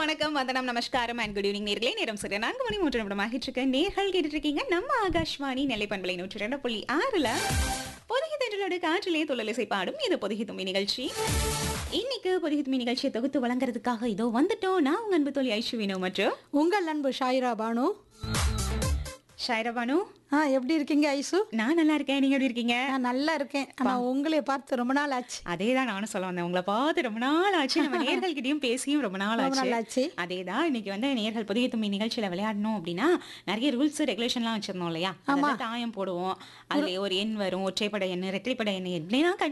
வணக்கம் வந்தனம் நமஸ்காரம் அண்ட் குட் ஈவினிங் நேர்களே நேரம் சரி நான்கு மணி மூன்று நிமிடம் ஆகிட்டு இருக்க நேர்கள் கேட்டுட்டு இருக்கீங்க நம்ம ஆகாஷ்வாணி நெல்லை பண்பலை நூற்றி ரெண்டு புள்ளி ஆறுல பொதுகி தென்றலோட காற்றிலே தொழிலிசை பாடும் இது பொதுகி தும்பி நிகழ்ச்சி இன்னைக்கு பொதுகி தும்பி நிகழ்ச்சியை தொகுத்து வழங்குறதுக்காக இதோ வந்துட்டோம் நான் உங்க அன்பு தோழி ஐஷுவினோ மற்றும் உங்கள் அன்பு ஷாயிரா பானு ஷாயிரா பானு ஆ எப்படி இருக்கீங்க ஐசு நான் நல்லா இருக்கேன் நீங்க எப்படி இருக்கீங்க நான் நல்லா இருக்கேன் ஆனா உங்களை பார்த்து ரொம்ப நாள் ஆச்சு அதே தான் நானும் சொல்ல வந்தேன் உங்களை பார்த்து ரொம்ப நாள் ஆச்சு நம்ம நேர்கள்கிட்டயும் பேசியும் ரொம்ப நாள் ரொம்ப நாள் ஆச்சு ஆச்சு அதே தான் இன்னைக்கு வந்து நேர்கள் புதிய தும்பி நிகழ்ச்சியில விளையாடணும் அப்படின்னா நிறைய ரூல்ஸ் ரெகுலேஷன்லாம் வச்சிருந்தோம் இல்லையா அதாவது தாயம் போடுவோம் அதுல ஒரு எண் வரும் ஒற்றைப்படை எண் இரட்டைப்படை எண் எப்படிலாம்